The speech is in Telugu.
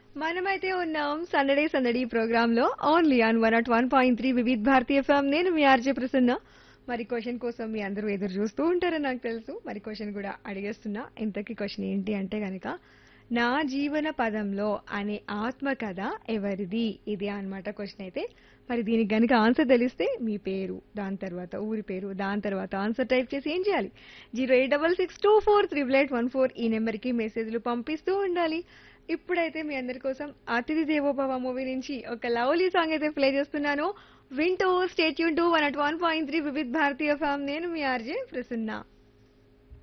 మనమైతే ఉన్నాం సందడే సందడి ప్రోగ్రామ్ లో only on one at one point three Vividh Bharati FM నేను మీ ఆర్జే ప్రసన్న మరి క్వశ్చన్ కోసం మీ అందరూ ఎదురు చూస్తూ ఉంటారని నాకు తెలుసు మరి క్వశ్చన్ కూడా అడిగేస్తున్నా ఇంతకీ క్వశ్చన్ ఏంటి అంటే గనక నా జీవన పదంలో అనే ఆత్మకథ ఎవరిది ఇది అన్నమాట క్వశ్చన్ అయితే మరి దీనికి గనుక ఆన్సర్ తెలిస్తే మీ పేరు దాని తర్వాత ఊరి పేరు దాని తర్వాత ఆన్సర్ టైప్ చేసి ఏం చేయాలి zero eight double six two four triple eight one four ఈ నెంబర్కి మెసేజ్లు పంపిస్తూ ఉండాలి ఇప్పుడైతే మీ అందరి కోసం అతిథి దేవోభవ మూవీ నుంచి ఒక లవ్లీ సాంగ్ అయితే ప్లే చేస్తున్నాను వింటూ stay tuned to one at one point three Vividh Bharati FM నేను మీ ఆర్జే ప్రసన్న